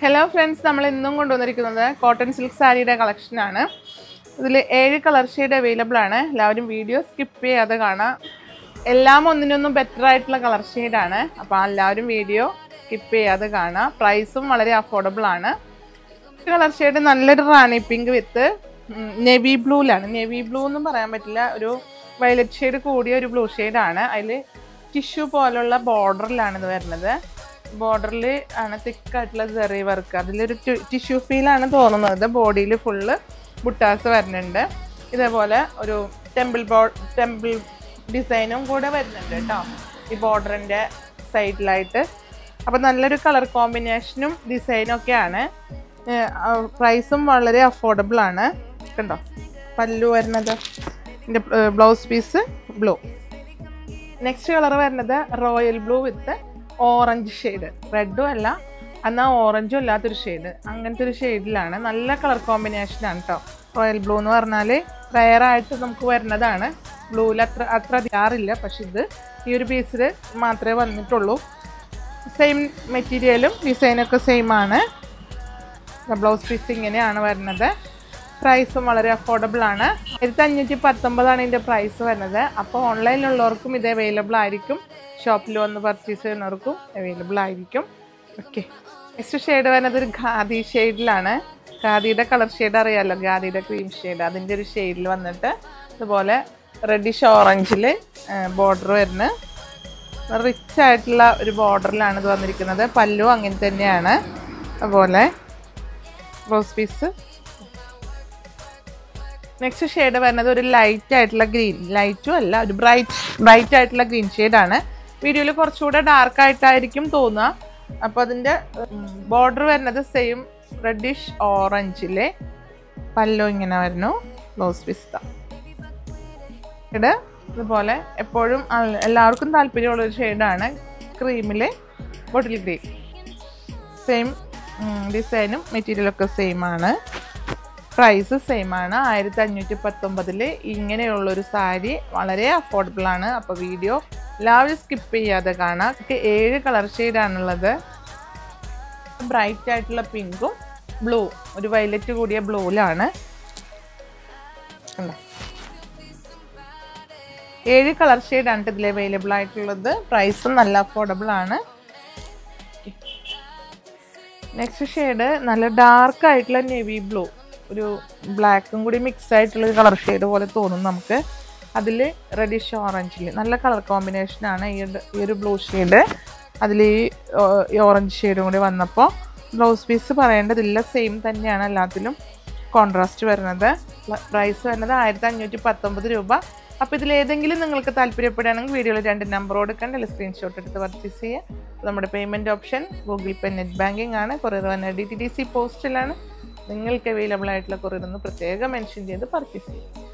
hello friends നമ്മൾ ഇന്നും കൊണ്ടുവന്നിരിക്കുന്നത് കോട്ടൺ സിൽക്ക് സാരിയുടെ കളക്ഷനാണ് ഇതിൽ ഏഴ് കളർ ഷെയ്ഡ് അവൈലബിൾ ആണ് എല്ലാവരും വീഡിയോ സ്കിപ്പ് ചെയ്യാതെ കാണാം എല്ലാം ഒന്നിനൊന്നും ബെറ്റർ ആയിട്ടുള്ള കളർ ഷെയ്ഡാണ് അപ്പോൾ എല്ലാവരും വീഡിയോ സ്കിപ്പ് ചെയ്യാതെ കാണാം പ്രൈസും വളരെ അഫോർഡബിൾ ആണ് കളർ ഷെയ്ഡ് നല്ലൊരു റാണി പിങ്ക് വിത്ത് നെവി ബ്ലൂലാണ് നെവി ബ്ലൂ എന്നും പറയാൻ പറ്റില്ല ഒരു വയലറ്റ് ഷെയ്ഡ് കൂടിയ ഒരു ബ്ലൂ ഷെയ്ഡാണ് അതിൽ ടിഷ്യൂ പോലുള്ള ബോർഡറിലാണ് ഇത് വരുന്നത് ബോർഡറിൽ ആണ് തിക്കായിട്ടുള്ള ചെറിയ വർക്ക് അതിലൊരു ടിഷ്യൂ ഫീലാണ് തോന്നുന്നത് ബോഡിയിൽ ഫുള്ള് ബുട്ടാസ് വരുന്നുണ്ട് ഇതേപോലെ ഒരു ടെമ്പിൾ ബോ ടെമ്പിൾ ഡിസൈനും കൂടെ വരുന്നുണ്ട് കേട്ടോ ഈ ബോർഡറിൻ്റെ സൈഡിലായിട്ട് അപ്പോൾ നല്ലൊരു കളർ കോമ്പിനേഷനും ഡിസൈനും ഒക്കെയാണ് പ്രൈസും വളരെ അഫോർഡബിൾ ആണ് കണ്ടോ പല്ലു വരുന്നത് ഇതിൻ്റെ blouse piece blue next colour വരുന്നത് royal blue with orange shade റെഡും അല്ല എന്നാൽ ഓറഞ്ചും അല്ലാത്തൊരു ഷെയ്ഡ് അങ്ങനത്തെ ഒരു ഷെയ്ഡിലാണ് നല്ല കളർ കോമ്പിനേഷനാണ് കേട്ടോ റോയൽ ബ്ലൂ എന്ന് പറഞ്ഞാൽ റയറായിട്ട് നമുക്ക് വരുന്നതാണ് ബ്ലൂവിൽ അത്ര അത്ര അധികാറില്ല പക്ഷെ ഇത് ഈ ഒരു പീസിൽ മാത്രമേ വന്നിട്ടുള്ളൂ സെയിം മെറ്റീരിയലും ഡിസൈനൊക്കെ സെയിം ആണ് ബ്ലൗസ് പീസ് ഇങ്ങനെയാണ് വരുന്നത് പ്രൈസും വളരെ അഫോർഡബിൾ ആണ് ആയിരത്തി അഞ്ഞൂറ്റി പത്തൊമ്പതാണ് ഇതിൻ്റെ പ്രൈസ് വരുന്നത് അപ്പോൾ ഓൺലൈനിലുള്ളവർക്കും ഇത് അവൈലബിൾ ആയിരിക്കും ഷോപ്പിൽ വന്ന് പർച്ചേസ് ചെയ്യുന്നവർക്കും അവൈലബിൾ ആയിരിക്കും ഓക്കെ നെക്സ്റ്റ് ഷെയ്ഡ് വരുന്നത് ഒരു ഖാദി ഷെയ്ഡിലാണ് ഖാദിയുടെ കളർ ഷെയ്ഡ് അറിയാമല്ലോ ഖാദിയുടെ ക്രീം ഷെയ്ഡ് അതിൻ്റെ ഒരു ഷെയ്ഡിൽ വന്നിട്ട് ഇതുപോലെ റെഡിഷ് ഓറഞ്ചിൽ ബോർഡർ വരുന്ന റിച്ച് ആയിട്ടുള്ള ഒരു ബോർഡറിലാണ് ഇത് വന്നിരിക്കുന്നത് പല്ലു അങ്ങനെ തന്നെയാണ് അതുപോലെ റോസ് പീസ് നെക്സ്റ്റ് ഷെയ്ഡ് വരുന്നത് ഒരു ലൈറ്റ് ആയിട്ടുള്ള ഗ്രീൻ ലൈറ്റും അല്ല ഒരു ബ്രൈറ്റ് ബ്രൈറ്റ് ആയിട്ടുള്ള ഗ്രീൻ ഷെയ്ഡാണ് വീഡിയോയിൽ കുറച്ചുകൂടെ ഡാർക്ക് ആയിട്ടായിരിക്കും തോന്നുക അപ്പോൾ അതിൻ്റെ ബോർഡർ വരുന്നത് സെയിം റെഡിഷ് ഓറഞ്ചിലെ പല്ലോ ഇങ്ങനെ വരുന്നു ബ്ലൗസ് പിസ്ത ഇത് ഇതുപോലെ എപ്പോഴും എല്ലാവർക്കും താല്പര്യമുള്ള ഒരു ഷെയ്ഡാണ് ക്രീമിലെ ബോട്ടിൽ ഗ്രീൻ സെയിം ഡിസൈനും മെറ്റീരിയലൊക്കെ സെയിം ആണ് പ്രൈസ് സെയിം ആണ് ആയിരത്തി അഞ്ഞൂറ്റി പത്തൊമ്പതിൽ ഇങ്ങനെയുള്ളൊരു സാരി വളരെ അഫോർഡബിൾ ആണ് അപ്പോൾ വീഡിയോ എല്ലാവരും സ്കിപ്പ് ചെയ്യാതെ കാണാം ഒക്കെ ഏഴ് കളർ ഷെയ്ഡാണുള്ളത് ബ്രൈറ്റ് ആയിട്ടുള്ള പിങ്കും ബ്ലൂ ഒരു വയലറ്റ് കൂടിയ ബ്ലൂവിലാണ് കണ്ടോ ഏഴ് കളർ ഷെയ്ഡാണ് ഇതിൽ അവൈലബിൾ ആയിട്ടുള്ളത് പ്രൈസും നല്ല അഫോർഡബിൾ ആണ് നെക്സ്റ്റ് ഷെയ്ഡ് നല്ല ഡാർക്ക് ആയിട്ടുള്ള നെവി ബ്ലൂ ഒരു ബ്ലാക്കും കൂടി മിക്സ് ആയിട്ടുള്ള ഒരു കളർ ഷെയ്ഡ് പോലെ തോന്നും നമുക്ക് അതിൽ റെഡിഷ് ഓറഞ്ചിൽ നല്ല കളർ കോമ്പിനേഷനാണ് ഈ ഈ ഒരു ബ്ലൂ ഷെയ്ഡ് അതിൽ ഈ ഓറഞ്ച് ഷെയ്ഡും കൂടി വന്നപ്പോൾ ബ്ലൗസ് പീസ് പറയേണ്ടതില്ല സെയിം തന്നെയാണ് എല്ലാത്തിലും കോൺട്രാസ്റ്റ് വരുന്നത് പ്രൈസ് വരുന്നത് ആയിരത്തി അഞ്ഞൂറ്റി പത്തൊമ്പത് രൂപ അപ്പോൾ ഇതിൽ ഏതെങ്കിലും നിങ്ങൾക്ക് താല്പര്യപ്പെടുകയാണെങ്കിൽ വീഡിയോയിൽ രണ്ട് നമ്പർ കൊടുക്കണ്ട അല്ലെങ്കിൽ സ്ക്രീൻഷോട്ട് എടുത്ത് പർച്ചേസ് ചെയ്യുക നമ്മുടെ payment option Google Pay net banking ആണ് കൊറിയർ വന്ന ഡി ടി ഡി സി പോസ്റ്റിലാണ് നിങ്ങൾക്ക് അവൈലബിൾ ആയിട്ടുള്ള കൊറിയർ ഒന്ന് പ്രത്യേകം മെൻഷൻ ചെയ്ത് പർച്ചേസ് ചെയ്യും